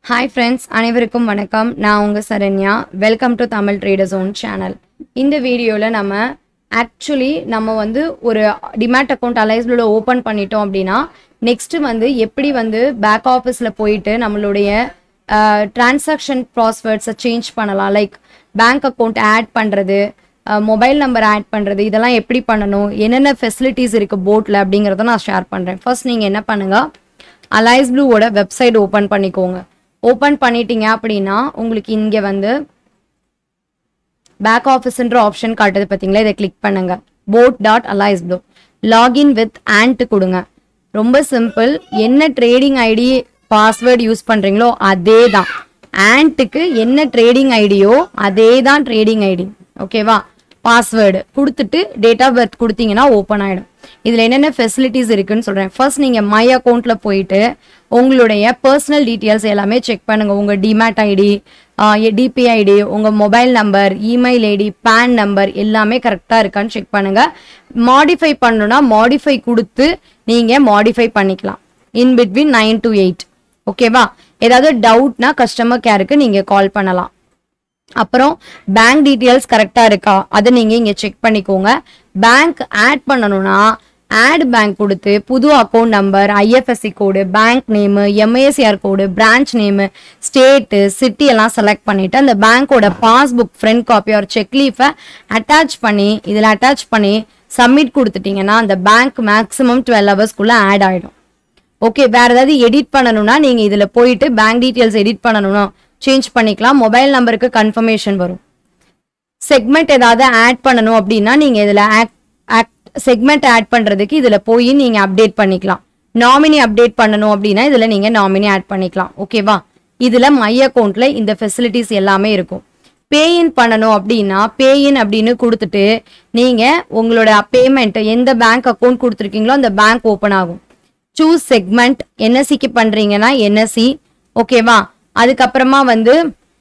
hi friends அனைவருக்கும் வணக்கம் நான் உங்கள் Saranya welcome to Tamil traders own channel இந்த வீடியோவில் நம்ம ஆக்சுவலி நம்ம வந்து ஒரு டிமேட் அக்கௌண்ட் அலைஸ்பிளோட ஓப்பன் பண்ணிட்டோம் அப்படின்னா நெக்ஸ்ட்டு வந்து எப்படி வந்து பேக் ஆஃபீஸில் போயிட்டு நம்மளுடைய டிரான்சாக்ஷன் ப்ராஸ்வேர்ட்ஸை சேஞ்ச் பண்ணலாம் லைக் பேங்க் அக்கௌண்ட் ஆட் பண்ணுறது மொபைல் நம்பர் ஆட் பண்ணுறது இதெல்லாம் எப்படி பண்ணணும் என்னென்ன ஃபெசிலிட்டிஸ் இருக்குது போட்டில் அப்படிங்கிறத நான் ஷேர் பண்ணுறேன் ஃபர்ஸ்ட் நீங்கள் என்ன பண்ணுங்கள் அலைஸ் ப்ளூவோட வெப்சைட் ஓப்பன் பண்ணிக்கோங்க ஓப்பன் பண்ணிட்டீங்க அப்படின்னா உங்களுக்கு இங்கே வந்து பேக் ஆஃபீஸ்ன்ற ஆப்ஷன் காட்டுது பார்த்தீங்களா இதை கிளிக் பண்ணுங்க bot dot Alice Blue login with ant கொடுங்க ரொம்ப சிம்பிள் என்ன ட்ரேடிங் ஐடி பாஸ்வேர்டு யூஸ் பண்ணுறீங்களோ அதே தான் ஆண்ட்டுக்கு என்ன ட்ரேடிங் ஐடியோ அதே தான் ட்ரேடிங் ஐடி ஓகேவா பாஸ்வேர்டு கொடுத்துட்டு டேட் ஆஃப் பர்த் கொடுத்தீங்கன்னா ஓப்பன் ஆகிடும் இதில் என்னென்ன ஃபெசிலிட்டிஸ் இருக்குன்னு சொல்கிறேன் ஃபர்ஸ்ட் நீங்கள் மை அக்கௌண்ட்டில் போயிட்டு உங்களுடைய பர்சனல் டீட்டெயில்ஸ் எல்லாமே செக் பண்ணுங்கள் உங்கள் டிமேட் ஐடி டிபி ஐடி உங்கள் mobile number email ID PAN number எல்லாமே கரெக்டாக இருக்கான்னு செக் பண்ணுங்கள் மாடிஃபை பண்ணணும்னா மாடிஃபை கொடுத்து நீங்கள் மாடிஃபை பண்ணிக்கலாம் in between nine to eight ஓகேவா ஏதாவது டவுட்னா கஸ்டமர் கேருக்கு நீங்கள் கால் பண்ணலாம் அப்புறம் பேங்க் டீட்டெயில்ஸ் கரெக்டாக இருக்கா அதை நீங்கள் இங்கே செக் பண்ணிக்கோங்க பேங்க் ஆட் பண்ணணும்னா ஆட் பேங்க் கொடுத்து புது account number IFSC code bank name MICR code branch name state city எல்லாம் செலக்ட் பண்ணிட்டு அந்த பேங்க்கோட பாஸ்புக் ஃப்ரண்ட் காப்பி ஒரு செக் லீஃபை அட்டாச் பண்ணி இதில் அட்டாச் பண்ணி சப்மிட் கொடுத்துட்டீங்கன்னா அந்த பேங்க் மேக்ஸிமம் டுவெல் ஹவர்ஸ்க்குள்ளே ஆட் ஆகிடும் ஓகே வேற ஏதாவது எடிட் பண்ணணும்னா நீங்கள் இதில் போயிட்டு பேங்க் டீட்டெயில்ஸ் எடிட் பண்ணணும்னா சேஞ்ச் பண்ணிக்கலாம் மொபைல் நம்பருக்கு கன்ஃபர்மேஷன் வரும் செக்மெண்ட் ஏதாவது ஆட் பண்ணணும் அப்படின்னா நீங்கள் இதில் ஆக்ட் செக்மெண்ட் ஆட் பண்ணுறதுக்கு இதில் போய் நீங்கள் அப்டேட் பண்ணிக்கலாம் நாமினி அப்டேட் பண்ணணும் அப்படின்னா இதில் நீங்கள் நாமினி ஆட் பண்ணிக்கலாம் ஓகேவா இதில் மை அக்கௌண்ட்டில் இந்த ஃபெசிலிட்டிஸ் எல்லாமே இருக்கும் பேஇன் பண்ணணும் அப்படின்னா பேஇன் அப்படின்னு கொடுத்துட்டு நீங்கள் உங்களோட பேமெண்ட் எந்த பேங்க் அக்கௌண்ட் கொடுத்துருக்கீங்களோ அந்த பேங்க் ஓப்பன் ஆகும் சூஸ் செக்மெண்ட் என்எஸ்சிக்கு பண்ணுறீங்கன்னா என்எஸ்சி ஓகேவா அதுக்கப்புறமா வந்து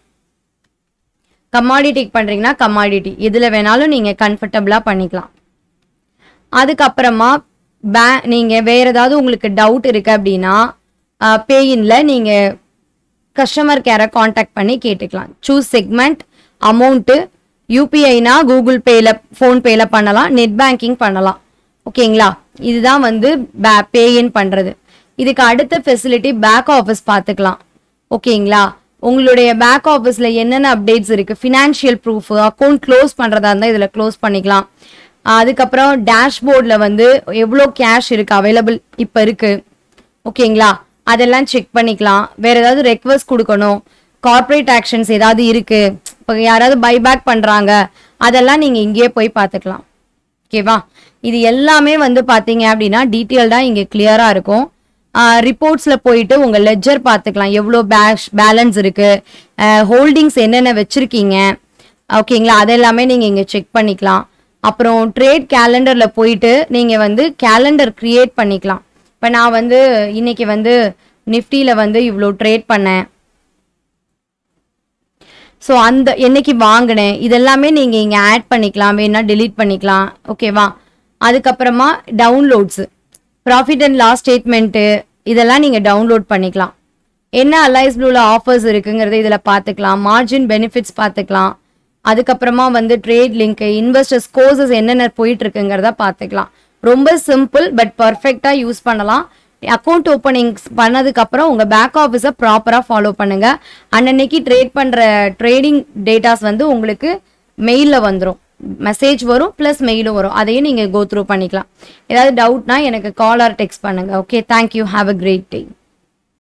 கமாடிட்டிக்கு பண்ணுறீங்கன்னா கமாடிட்டி இதில் வேணாலும் நீங்கள் கம்ஃபர்டபுளாக பண்ணிக்கலாம் அதுக்கப்புறமா பே நீங்கள் வேறு ஏதாவது உங்களுக்கு டவுட் இருக்குது அப்படின்னா பேயினில் நீங்கள் கஸ்டமர் கேரை காண்டாக்ட் பண்ணி கேட்டுக்கலாம் சூஸ் செக்மெண்ட் அமௌண்ட்டு யூபிஐனா கூகுள் பேயில் ஃபோன்பேயில் பண்ணலாம் நெட் பேங்கிங் பண்ணலாம் ஓகேங்களா இதுதான் வந்து பே பேயின் பண்ணுறது இதுக்கு அடுத்த ஃபெசிலிட்டி பேக் ஆஃபீஸ் பார்த்துக்கலாம் ஓகேங்களா உங்களுடைய பேக் ஆஃபீஸில் என்னென்ன அப்டேட்ஸ் இருக்குது ஃபினான்ஷியல் ப்ரூஃப் அக்கௌண்ட் க்ளோஸ் பண்ணுறதா இருந்தால் இதில் க்ளோஸ் பண்ணிக்கலாம் அதுக்கப்புறம் டேஷ்போர்டில் வந்து எவ்வளோ கேஷ் இருக்குது அவைலபிள் இப்போ இருக்குது ஓகேங்களா அதெல்லாம் செக் பண்ணிக்கலாம் வேற ஏதாவது ரெக்வஸ்ட் கொடுக்கணும் கார்ப்பரேட் ஆக்ஷன்ஸ் ஏதாவது இருக்குது இப்போ யாராவது பைபேக் பண்ணுறாங்க அதெல்லாம் நீங்கள் இங்கேயே போய் பார்த்துக்கலாம் ஓகேவா இது எல்லாமே வந்து பார்த்தீங்க அப்படின்னா டீட்டெயில்டாக இங்கே கிளியராக இருக்கும் ரிப்போர்ட்ஸில் போயிட்டு உங்கள் லெஜர் பார்த்துக்கலாம் எவ்வளோ பேஷ் பேலன்ஸ் இருக்குது ஹோல்டிங்ஸ் என்னென்ன வச்சுருக்கீங்க ஓகேங்களா அதெல்லாமே நீங்கள் இங்கே செக் பண்ணிக்கலாம் அப்புறம் ட்ரேட் கேலண்டரில் போயிட்டு நீங்கள் வந்து கேலண்டர் க்ரியேட் பண்ணிக்கலாம் இப்போ நான் வந்து இன்னைக்கு வந்து நிஃப்டியில் வந்து இவ்வளோ ட்ரேட் பண்ணேன் ஸோ அந்த என்னைக்கு வாங்கினேன் இதெல்லாமே நீங்கள் இங்கே ஆட் பண்ணிக்கலாம் வேணா டெலீட் பண்ணிக்கலாம் ஓகேவா அதுக்கப்புறமா downloads profit and loss statement இதெல்லாம் நீங்கள் டவுன்லோட் பண்ணிக்கலாம் என்ன அலைஸ் ப்ளூவில் ஆஃபர்ஸ் இருக்குங்கிறத இதில் பார்த்துக்கலாம் மார்ஜின் பெனிஃபிட்ஸ் பார்த்துக்கலாம் அதுக்கப்புறமா வந்து ட்ரேட் லிங்க்கு இன்வெஸ்டர்ஸ் கோர்சஸ் என்னென்ன போயிட்டு இருக்குங்கிறத பார்த்துக்கலாம் ரொம்ப சிம்பிள் பட் பர்ஃபெக்டாக யூஸ் பண்ணலாம் அக்கௌண்ட் ஓப்பனிங்ஸ் பண்ணதுக்கப்புறம் உங்கள் பேக் ஆஃபீஸை ப்ராப்பராக ஃபாலோ பண்ணுங்கள் அன்னன்னைக்கு ட்ரேட் பண்ணுற ட்ரேடிங் டேட்டாஸ் வந்து உங்களுக்கு மெயிலில் வந்துடும் மெசேஜ் வரும் ப்ளஸ் மெயிலும் வரும் அதையும் நீங்கள் கோ த்ரூ பண்ணிக்கலாம் ஏதாவது டவுட்னா எனக்கு கால் ஆர் டெக்ஸ்ட் பண்ணுங்கள் okay thank you have a great day